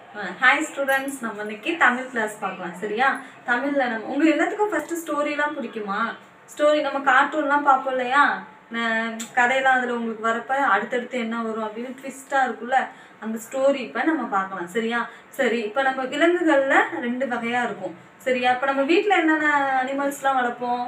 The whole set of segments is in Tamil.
ஹாய் ஸ்டூடெண்ட்ஸ் நம்ம இன்னைக்கு தமிழ் கிளாஸ் பார்க்கலாம் சரியா தமிழில் நம்ம உங்கள் எல்லாத்துக்கும் ஃபஸ்ட்டு ஸ்டோரிலாம் பிடிக்குமா ஸ்டோரி நம்ம கார்ட்டூன்லாம் பார்ப்போம் இல்லையா ந- கதையெல்லாம் அதில் உங்களுக்கு வரப்ப அடுத்தடுத்து என்ன வரும் அப்படின்னு ட்விஸ்ட்டாக இருக்குல்ல அந்த ஸ்டோரி இப்போ நம்ம பார்க்கலாம் சரியா சரி இப்போ நம்ம விலங்குகளில் ரெண்டு வகையாக இருக்கும் சரியா இப்போ நம்ம வீட்டில் என்னென்ன அனிமல்ஸ்லாம் வளர்ப்போம்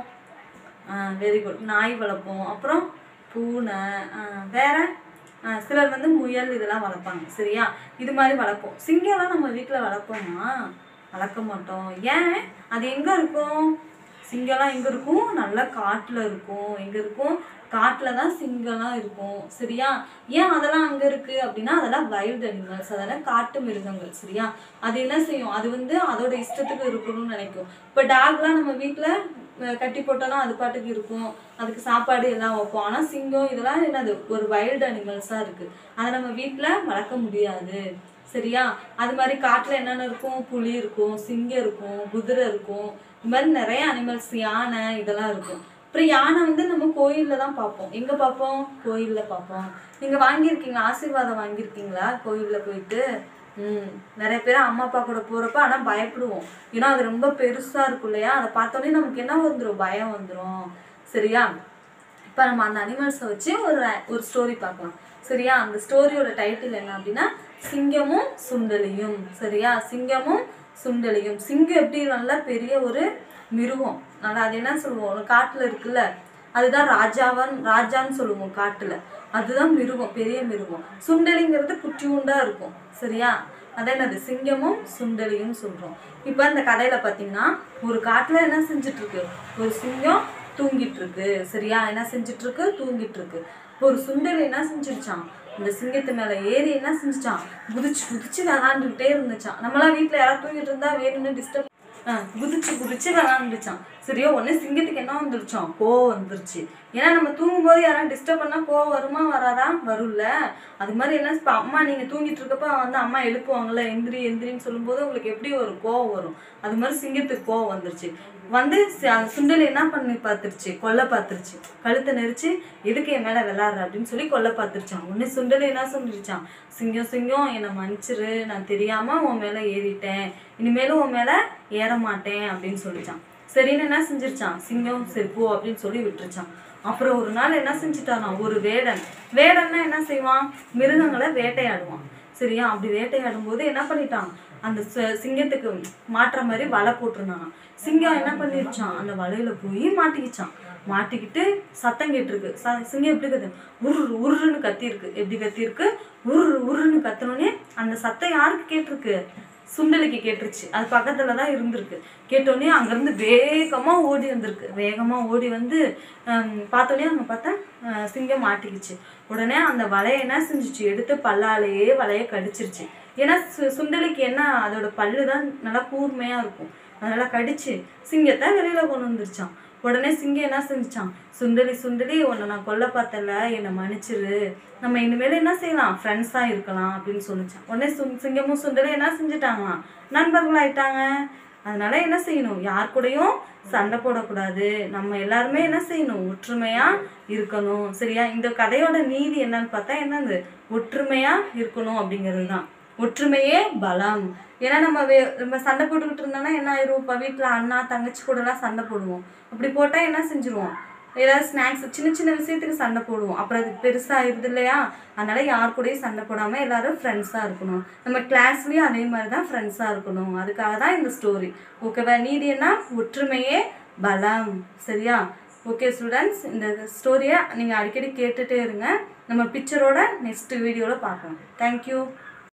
வெரி குட் நாய் வளர்ப்போம் அப்புறம் பூனை ஆஹ் வேற ஆஹ் சிலர் வந்து முயல் இதெல்லாம் வளர்ப்பாங்க சரியா இது மாதிரி வளர்ப்போம் சிங்கம்லாம் நம்ம வீட்டில் வளர்ப்போமா வளர்க்க மாட்டோம் ஏன் அது எங்கே இருக்கும் சிங்கம்லாம் எங்கே இருக்கும் நல்லா காட்டில் இருக்கும் எங்கே இருக்கும் காட்டில் தான் சிங்கம்லாம் இருக்கும் சரியா ஏன் அதெல்லாம் அங்கே இருக்குது அப்படின்னா அதெல்லாம் வைல்டு அனிமல்ஸ் அதெல்லாம் காட்டு மிருகங்கள் சரியா அது என்ன செய்யும் அது வந்து அதோட இஷ்டத்துக்கு இருக்கணும்னு நினைக்கும் இப்போ டாக்லாம் நம்ம வீட்டில் கட்டி போட்டோம்னா அது பாட்டுக்கு இருக்கும் அதுக்கு சாப்பாடு எல்லாம் வைப்போம் ஆனால் சிங்கம் இதெல்லாம் என்னது ஒரு வைல்டு அனிமல்ஸாக இருக்குது அதை நம்ம வீட்டில் வளர்க்க முடியாது சரியா அது மாதிரி காட்டில் என்னென்ன இருக்கும் புலி இருக்கும் சிங்கம் இருக்கும் குதிரை இருக்கும் இது மாதிரி நிறைய அனிமல்ஸ் யானை இதெல்லாம் இருக்கும் அப்புறம் யானை வந்து நம்ம கோயிலில் தான் பார்ப்போம் எங்கே பார்ப்போம் கோயிலில் பார்ப்போம் நீங்கள் வாங்கியிருக்கீங்களா ஆசீர்வாதம் வாங்கியிருக்கீங்களா கோயிலில் போயிட்டு ம் நிறைய பேர் அம்மா அப்பா கூட போகிறப்ப ஆனால் பயப்படுவோம் ஏன்னா அது ரொம்ப பெருசாக இருக்கும் இல்லையா அதை பார்த்தோன்னே நமக்கு என்ன வந்துடும் பயம் வந்துடும் சரியா இப்போ நம்ம அந்த அனிமல்ஸை வச்சு ஒரு ஒரு ஸ்டோரி பார்க்கலாம் சரியா அந்த ஸ்டோரியோட டைட்டில் என்ன அப்படின்னா சிங்கமும் சுண்டலியும் சரியா சிங்கமும் சுண்டலியும் சிங்கம் எப்படி நல்லா பெரிய ஒரு மிருகம் நல்லா அது என்ன சொல்லுவோம் காட்டில் இருக்குல்ல அதுதான் ராஜாவன் ராஜான்னு சொல்லுவோம் காட்டில் அதுதான் மிருகம் பெரிய மிருகம் சுண்டலிங்கிறது குட்டியுண்டா இருக்கும் சரியா அதே என்னது சிங்கமும் சுண்டலியும் சொல்கிறோம் இப்போ இந்த கதையில் பார்த்தீங்கன்னா ஒரு காட்டில் என்ன செஞ்சுட்டு இருக்கு ஒரு சிங்கம் தூங்கிட்டு இருக்கு சரியா என்ன செஞ்சுட்டு இருக்கு தூங்கிட்டு இருக்கு ஒரு சுண்டலி என்ன செஞ்சிருச்சான் இந்த சிங்கத்து மேலே ஏறி என்ன செஞ்சுச்சான் குதிச்சு குதிச்சு விளாண்டுக்கிட்டே இருந்துச்சான் நம்மளாம் வீட்டில் யாராவது தூங்கிட்டு இருந்தா வேணும்னு டிஸ்டர்ப் ஆ, குதிச்சு குதிச்சு விளாண்டுச்சான் சரியா உடனே சிங்கத்துக்கு என்ன வந்துருச்சான் கோவம் வந்துருச்சு ஏன்னா நம்ம தூங்கும்போது யாராவது டிஸ்டர்ப் பண்ணா கோவம் வருமா வராதா வரும்ல அது மாதிரி என்ன இப்போ அம்மா நீங்க தூங்கிட்டு இருக்கப்ப வந்து அம்மா எழுப்புவாங்கல்ல எந்திரி எந்திரின்னு சொல்லும்போது உங்களுக்கு எப்படி ஒரு கோவம் வரும் அது மாதிரி சிங்கத்துக்கு கோவம் வந்துருச்சு வந்து சி- அந்த சுண்டலி என்ன பண்ணி பார்த்துருச்சு கொல்ல பார்த்துருச்சு கழுத்தை நெரிச்சு எதுக்கு என் மேலே விளாட்ற அப்படின்னு சொல்லி கொல்ல பார்த்துருச்சான் உடனே சுண்டலி என்ன சொல்லிருச்சான் சிங்கம் சிங்கம் என்னை மன்னிச்சிரு நான் தெரியாம உன் மேலே ஏறிட்டேன் இனிமேலும் உன் மேலே ஏற மாட்டேன் அப்படின்னு சொல்லிச்சான் சரின்னு என்ன செஞ்சிருச்சான் சிங்கம் சரி போ அப்படின்னு சொல்லி விட்டுருச்சான் அப்புறம் ஒரு நாள் என்ன செஞ்சுட்டானா ஒரு வேடன் வேடன்னா என்ன செய்வான் மிருகங்களை வேட்டையாடுவான் சரியா அப்படி வேட்டையாடும் போது என்ன பண்ணிட்டான் அந்த ச- சிங்கத்துக்கு மாட்டுற மாதிரி வலை போட்டிருந்தாங்க சிங்கம் என்ன பண்ணிருச்சான் அந்த வலையில போய் மாட்டிக்கிச்சான் மாட்டிக்கிட்டு சத்தம் கேட்டிருக்கு ச சிங்கம் எப்படி கத்து உரு உருன்னு கத்திருக்கு எப்படி கத்திருக்கு உரு உருன்னு கத்துனோடனே அந்த சத்தம் யாருக்கு கேட்டிருக்கு சுண்டலிக்கு கேட்டுருச்சு அது பக்கத்துல தான் இருந்திருக்கு கேட்டோடனே அங்கேருந்து வேகமாக ஓடி வந்திருக்கு வேகமாக ஓடி வந்து ஹம், பார்த்தோன்னே நம்ம பார்த்தா அஹ், சிங்கம் மாட்டிக்கிச்சு உடனே அந்த வலையை என்ன செஞ்சுச்சு எடுத்து பல்லாலேயே வலையை கடிச்சிருச்சு ஏன்னா சு- சுண்டலிக்கு என்ன அதோட பல்லு தான் நல்லா கூர்மையாக இருக்கும் அதனால கடிச்சு சிங்கத்தை வெளியில கொண்டு வந்துருச்சான் உடனே சிங்கம் என்ன செஞ்சுச்சான் சுண்டலி சுண்டலி உன்னை நான் கொல்ல பார்த்தல என்னை மன்னிச்சிரு நம்ம இனிமேல் என்ன செய்யலாம் ஃப்ரெண்ட்ஸாக இருக்கலாம் அப்படின்னு சொல்லிச்சான் உடனே சுங் சிங்கமும் சுண்டலி என்ன செஞ்சுட்டாங்களாம் நண்பர்களாயிட்டாங்க அதனால என்ன செய்யணும் யார் கூடயும் சண்டை போடக்கூடாது நம்ம எல்லாருமே என்ன செய்யணும் ஒற்றுமையா இருக்கணும் சரியா இந்த கதையோட நீதி என்னன்னு பார்த்தா என்னது ஒற்றுமையா இருக்கணும் அப்படிங்கிறது தான் ஒற்றுமையே பலம் ஏன்னா நம்ம வே நம்ம சண்டை போட்டுக்கிட்டு இருந்தோம்னா என்ன ஆயிரும் இப்போ வீட்டில் அண்ணா தங்கச்சி கூடலாம் சண்டை போடுவோம் அப்படி போட்டால் என்ன செஞ்சுருவோம் ஏதாவது ஸ்நாக்ஸ் சின்ன சின்ன விஷயத்துக்கு சண்டை போடுவோம் அப்புறம் அது பெருசாகிடுது இல்லையா அதனால யார் கூடயும் சண்டை போடாமல் எல்லாரும் ஃப்ரெண்ட்ஸாக இருக்கணும் நம்ம கிளாஸ்லேயும் அதே மாதிரி தான் ஃப்ரெண்ட்ஸாக இருக்கணும் அதுக்காக தான் இந்த ஸ்டோரி ஓகேவா நீதி என்ன ஒற்றுமையே பலம் சரியா ஓகே ஸ்டூடெண்ட்ஸ் இந்த ஸ்டோரியை நீங்கள் அடிக்கடி கேட்டுகிட்டே இருங்க நம்ம பிக்சரோட நெக்ஸ்ட் வீடியோவில் பார்க்கலாம் தேங்க்யூ